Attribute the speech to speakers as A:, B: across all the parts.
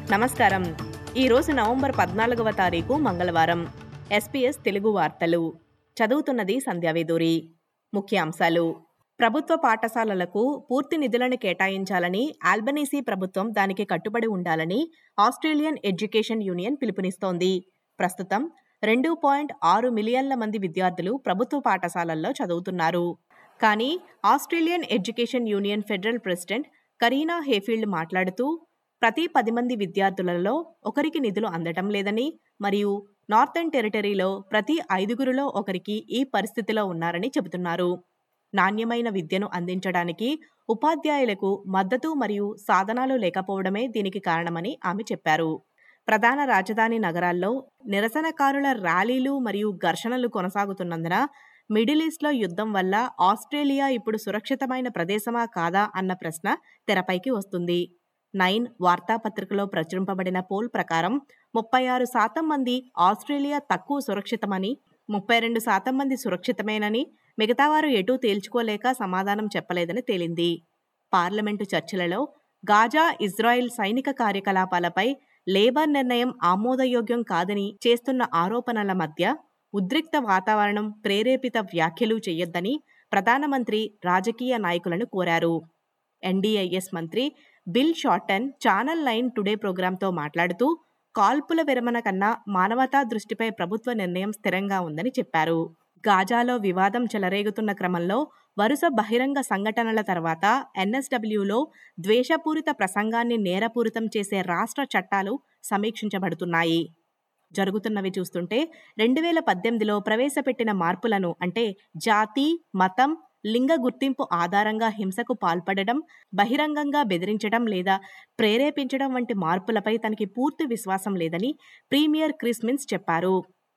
A: నమస్కారం ఈరోజు నవంబర్ పద్నాలుగవ తారీఖు మంగళవారం ఎస్పీఎస్ తెలుగు వార్తలు చదువుతున్నది సంధ్యావేదూరి ముఖ్యాంశాలు ప్రభుత్వ పాఠశాలలకు పూర్తి నిధులను కేటాయించాలని ఆల్బనీసీ ప్రభుత్వం దానికి కట్టుబడి ఉండాలని ఆస్ట్రేలియన్ ఎడ్యుకేషన్ యూనియన్ పిలుపునిస్తోంది ప్రస్తుతం రెండు పాయింట్ ఆరు మిలియన్ల మంది విద్యార్థులు ప్రభుత్వ పాఠశాలల్లో చదువుతున్నారు కానీ Australian education union federal president Karina Hayfield మాట్లాడుతూ ప్రతి పది మంది విద్యార్థులలో ఒకరికి నిధులు అందటం లేదని మరియు నార్థన్ టెరిటరీలో ప్రతి ఐదుగురిలో ఒకరికి ఈ పరిస్థితిలో ఉన్నారని చెబుతున్నారు నాణ్యమైన విద్యను అందించడానికి ఉపాధ్యాయులకు మద్దతు మరియు సాధనాలు లేకపోవడమే దీనికి కారణమని ఆమె చెప్పారు ప్రధాన రాజధాని నగరాల్లో నిరసనకారుల ర్యాలీలు మరియు ఘర్షణలు కొనసాగుతున్నందున మిడిల్ ఈస్ట్లో యుద్ధం వల్ల ఆస్ట్రేలియా ఇప్పుడు సురక్షితమైన ప్రదేశమా కాదా అన్న ప్రశ్న తెరపైకి వస్తుంది నైన్ వార్తాపత్రికలో ప్రచురింపబడిన పోల్ ప్రకారం ముప్పై ఆరు శాతం మంది ఆస్ట్రేలియా తక్కువ సురక్షితమని ముప్పై రెండు శాతం మంది సురక్షితమేనని మిగతావారు ఎటూ తేల్చుకోలేక సమాధానం చెప్పలేదని తేలింది పార్లమెంటు చర్చలలో గాజా ఇజ్రాయెల్ సైనిక కార్యకలాపాలపై లేబర్ నిర్ణయం ఆమోదయోగ్యం కాదని చేస్తున్న ఆరోపణల మధ్య ఉద్రిక్త వాతావరణం ప్రేరేపిత వ్యాఖ్యలు చేయొద్దని ప్రధానమంత్రి రాజకీయ నాయకులను కోరారు ఎన్డీఐఎస్ మంత్రి Bill Shorten channel line today ప్రోగ్రాంతో మాట్లాడుతూ కాల్పుల విరమణ కన్నా మానవతా దృష్టిపై ప్రభుత్వ నిర్ణయం స్థిరంగా ఉందని చెప్పారు గాజాలో వివాదం చెలరేగుతున్న క్రమంలో వరుస బహిరంగ సంఘటనల తర్వాత ఎన్ఎస్డబ్ల్యూలో ద్వేషపూరిత ప్రసంగాన్ని నేరపూరితం చేసే రాష్ట్ర చట్టాలు సమీక్షించబడుతున్నాయి జరుగుతున్నవి చూస్తుంటే రెండు వేల పద్దెనిమిదిలో ప్రవేశపెట్టిన మార్పులను అంటే జాతి మతం లింగ గుర్తింపు ఆధారంగా హింసకు పాల్పడడం బహిరంగంగా బెదిరించడం లేదా ప్రేరేపించడం వంటి మార్పులపై తనకి పూర్తి విశ్వాసం లేదని ప్రీమియర్ క్రిస్మిన్స్ చెప్పారు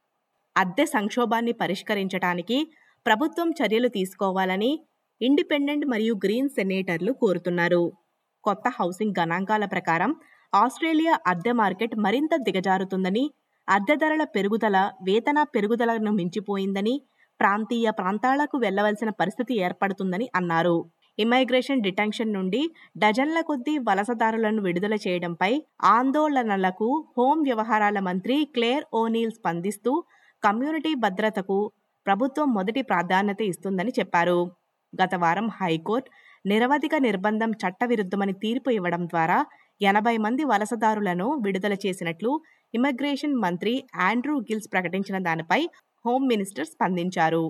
A: అద్దె సంక్షోభాన్ని పరిష్కరించడానికి ప్రభుత్వం చర్యలు తీసుకోవాలని ఇండిపెండెంట్ మరియు గ్రీన్ సెనేటర్లు కోరుతున్నారు కొత్త హౌసింగ్ గణాంకాల ప్రకారం ఆస్ట్రేలియా అద్దె మార్కెట్ మరింత దిగజారుతుందని అద్దె ధరల పెరుగుదల వేతన పెరుగుదలను మించిపోయిందని ప్రాంతీయ ప్రాంతాలకు వెళ్లవలసిన పరిస్థితి ఏర్పడుతుందని అన్నారు ఇమైగ్రేషన్ డిటెన్షన్ నుండి డజన్ల కొద్దీ వలసదారులను విడుదల చేయడంపై ఆందోళనలకు హోం వ్యవహారాల మంత్రి క్లేర్ ఓనీల్ స్పందిస్తూ కమ్యూనిటీ భద్రతకు ప్రభుత్వం మొదటి ప్రాధాన్యత ఇస్తుందని చెప్పారు గత వారం హైకోర్టు నిరవధిక నిర్బంధం చట్టవిరుద్ధమని తీర్పు ఇవ్వడం ద్వారా ఎనభై మంది వలసదారులను విడుదల చేసినట్లు ఇమిగ్రేషన్ మంత్రి ఆండ్రూ గిల్స్ ప్రకటించిన దానిపై హోం మినిస్టర్ స్పందించారు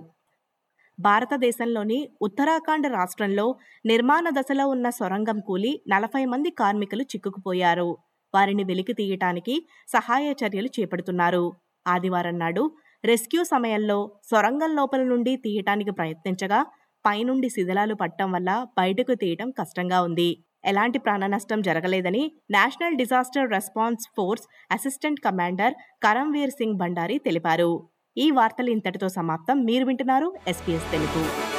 A: భారతదేశంలోని ఉత్తరాఖండ్ రాష్ట్రంలో నిర్మాణ దశలో ఉన్న సొరంగం కూలి నలభై మంది కార్మికులు చిక్కుకుపోయారు వారిని వెలికి తీయటానికి సహాయ చర్యలు చేపడుతున్నారు ఆదివారం నాడు రెస్క్యూ సమయంలో సొరంగం లోపల నుండి తీయటానికి ప్రయత్నించగా పైనుండి శిథిలాలు పట్టడం వల్ల బయటకు తీయటం కష్టంగా ఉంది ఎలాంటి ప్రాణనష్టం జరగలేదని national disaster response force assistant commander Karamveer Singh Bhandari తెలిపారు ఈ వార్తలు ఇంతటితో సమాప్తం మీరు వింటున్నారు ఎస్పీఎస్ తెలుగు